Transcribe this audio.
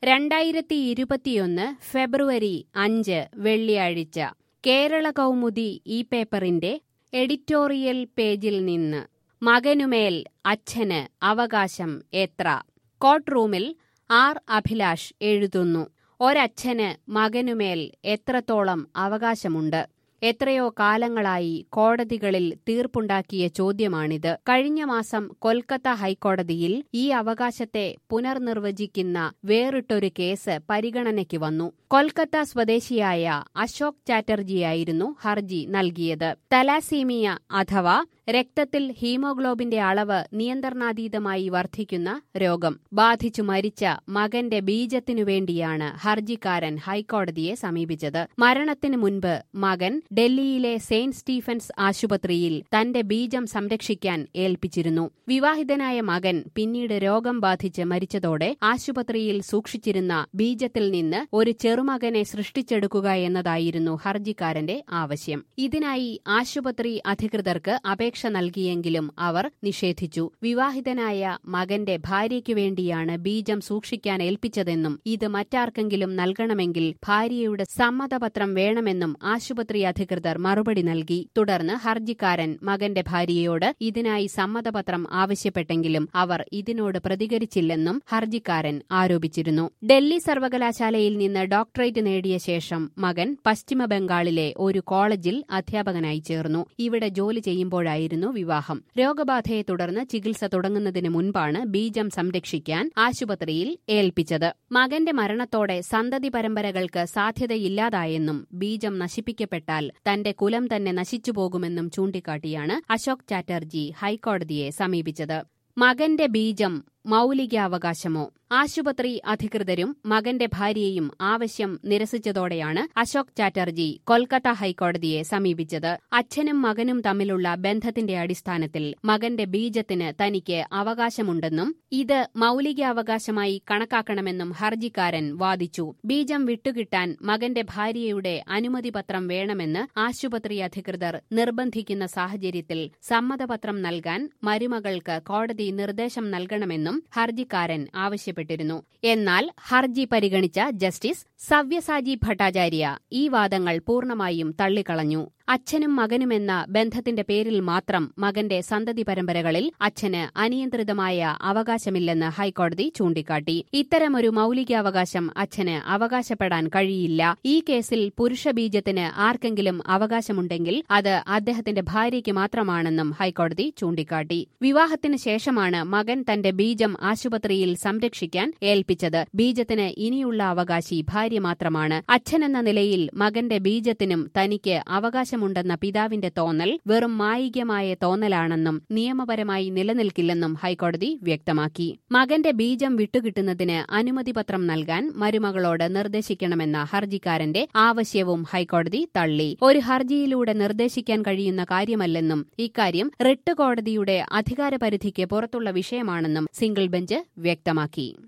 രണ്ടായിരത്തി ഇരുപത്തിയൊന്ന് ഫെബ്രുവരി അഞ്ച് വെള്ളിയാഴ്ച കേരള കൗമുദി ഈ പേപ്പറിന്റെ എഡിറ്റോറിയൽ പേജിൽ നിന്ന് മകനുമേൽ അച്ഛന് അവകാശം എത്ര കോർട്ട് റൂമിൽ ആർ അഭിലാഷ് എഴുതുന്നു ഒരച്ഛന് മകനുമേൽ എത്രത്തോളം അവകാശമുണ്ട് എത്രയോ കാലങ്ങളായി കോടതികളിൽ തീർപ്പുണ്ടാക്കിയ ചോദ്യമാണിത് കഴിഞ്ഞ മാസം കൊൽക്കത്ത ഹൈക്കോടതിയിൽ ഈ അവകാശത്തെ പുനർനിർവചിക്കുന്ന വേറിട്ടൊരു കേസ് പരിഗണനയ്ക്ക് വന്നു കൊൽക്കത്ത സ്വദേശിയായ അശോക് ചാറ്റർജിയായിരുന്നു ഹർജി നൽകിയത് തലാസീമിയ അഥവാ രക്തത്തിൽ ഹീമോഗ്ലോബിന്റെ അളവ് നിയന്ത്രണാതീതമായി വർദ്ധിക്കുന്ന രോഗം ബാധിച്ചു മരിച്ച മകന്റെ ബീജത്തിനു വേണ്ടിയാണ് ഹർജിക്കാരൻ ഹൈക്കോടതിയെ സമീപിച്ചത് മരണത്തിനു മുൻപ് മകൻ ഡൽഹിയിലെ സെയിന്റ് സ്റ്റീഫൻസ് ആശുപത്രിയിൽ തന്റെ ബീജം സംരക്ഷിക്കാൻ ഏൽപ്പിച്ചിരുന്നു വിവാഹിതനായ മകൻ പിന്നീട് രോഗം ബാധിച്ച് മരിച്ചതോടെ ആശുപത്രിയിൽ സൂക്ഷിച്ചിരുന്ന ബീജത്തിൽ നിന്ന് ഒരു ചെറുമകനെ സൃഷ്ടിച്ചെടുക്കുക എന്നതായിരുന്നു ഹർജിക്കാരന്റെ ആവശ്യം ഇതിനായി ആശുപത്രി അധികൃതർക്ക് അപേക്ഷ നൽകിയെങ്കിലും അവർ നിഷേധിച്ചു വിവാഹിതനായ മകന്റെ ഭാര്യയ്ക്കു വേണ്ടിയാണ് ബീജം സൂക്ഷിക്കാൻ ഏൽപ്പിച്ചതെന്നും ഇത് മറ്റാർക്കെങ്കിലും നൽകണമെങ്കിൽ ഭാര്യയുടെ സമ്മതപത്രം വേണമെന്നും ആശുപത്രി അധികൃതർ മറുപടി നൽകി തുടർന്ന് ഹർജിക്കാരൻ മകന്റെ ഭാര്യയോട് ഇതിനായി സമ്മതപത്രം ആവശ്യപ്പെട്ടെങ്കിലും അവർ ഇതിനോട് പ്രതികരിച്ചില്ലെന്നും ഹർജിക്കാരൻ ആരോപിച്ചിരുന്നു ഡൽഹി സർവകലാശാലയിൽ നിന്ന് ഡോക്ടറേറ്റ് നേടിയ ശേഷം മകൻ പശ്ചിമ ബംഗാളിലെ ഒരു കോളേജിൽ അധ്യാപകനായി ചേർന്നു ഇവിടെ ജോലി ചെയ്യുമ്പോഴായിരുന്നു വിവാഹം രോഗബാധയെ തുടർന്ന് ചികിത്സ തുടങ്ങുന്നതിന് മുൻപാണ് ബീജം സംരക്ഷിക്കാൻ ആശുപത്രിയിൽ ഏൽപ്പിച്ചത് മകന്റെ മരണത്തോടെ സന്തതി പരമ്പരകൾക്ക് സാധ്യതയില്ലാതായെന്നും ബീജം നശിപ്പിക്കപ്പെട്ടാൽ തന്റെ കുലം തന്നെ നശിച്ചുപോകുമെന്നും ചൂണ്ടിക്കാട്ടിയാണ് അശോക് ചാറ്റർജി ഹൈക്കോടതിയെ സമീപിച്ചത് മകന്റെ ബീജം മൌലികാവകാശമോ ആശുപത്രി അധികൃതരും മകന്റെ ഭാര്യയും ആവശ്യം നിരസിച്ചതോടെയാണ് അശോക് ചാറ്റർജി കൊൽക്കത്ത ഹൈക്കോടതിയെ സമീപിച്ചത് അച്ഛനും മകനും തമ്മിലുള്ള ബന്ധത്തിന്റെ അടിസ്ഥാനത്തിൽ മകന്റെ ബീജത്തിന് തനിക്ക് അവകാശമുണ്ടെന്നും ഇത് മൌലികാവകാശമായി കണക്കാക്കണമെന്നും ഹർജിക്കാരൻ വാദിച്ചു ബീജം വിട്ടുകിട്ടാൻ മകന്റെ ഭാര്യയുടെ അനുമതിപത്രം വേണമെന്ന് ആശുപത്രി അധികൃതർ നിർബന്ധിക്കുന്ന സാഹചര്യത്തിൽ സമ്മതപത്രം നൽകാൻ മരുമകൾക്ക് കോടതി നിർദ്ദേശം നൽകണമെന്നും ഹർജിക്കാരൻ ആവശ്യപ്പെട്ടിരുന്നു എന്നാൽ ഹർജി പരിഗണിച്ച ജസ്റ്റിസ് സവ്യസാജി ഭട്ടാചാര്യ ഈ വാദങ്ങൾ പൂർണ്ണമായും തള്ളിക്കളഞ്ഞു അച്ഛനും മകനുമെന്ന ബന്ധത്തിന്റെ പേരിൽ മാത്രം മകന്റെ സന്തതി പരമ്പരകളിൽ അച്ഛന് അനിയന്ത്രിതമായ അവകാശമില്ലെന്ന് ഹൈക്കോടതി ചൂണ്ടിക്കാട്ടി ഇത്തരമൊരു മൌലികാവകാശം അച്ഛന് അവകാശപ്പെടാൻ കഴിയില്ല ഈ കേസിൽ പുരുഷബീജത്തിന് ആർക്കെങ്കിലും അവകാശമുണ്ടെങ്കിൽ അത് അദ്ദേഹത്തിന്റെ ഭാര്യയ്ക്ക് മാത്രമാണെന്നും ഹൈക്കോടതി ചൂണ്ടിക്കാട്ടി വിവാഹത്തിന് ശേഷമാണ് മകൻ തന്റെ ബീജം ആശുപത്രിയിൽ സംരക്ഷിക്കാൻ ഏൽപ്പിച്ചത് ബീജത്തിന് ഇനിയുള്ള അവകാശി ഭാര്യ മാത്രമാണ് അച്ഛനെന്ന നിലയിൽ മകന്റെ ബീജത്തിനും തനിക്ക് അവകാശമുണ്ടെന്ന പിതാവിന്റെ തോന്നൽ വെറും മായികമായ തോന്നലാണെന്നും നിയമപരമായി നിലനിൽക്കില്ലെന്നും ഹൈക്കോടതി വ്യക്തമാക്കി മകന്റെ ബീജം വിട്ടുകിട്ടുന്നതിന് അനുമതിപത്രം നൽകാൻ മരുമകളോട് നിർദ്ദേശിക്കണമെന്ന ഹർജിക്കാരന്റെ ആവശ്യവും ഹൈക്കോടതി തള്ളി ഒരു ഹർജിയിലൂടെ നിർദ്ദേശിക്കാൻ കഴിയുന്ന കാര്യമല്ലെന്നും ഇക്കാര്യം റിട്ട് കോടതിയുടെ അധികാരപരിധിക്ക് പുറത്തുള്ള വിഷയമാണെന്നും സിംഗിൾ ബെഞ്ച് വ്യക്തമാക്കി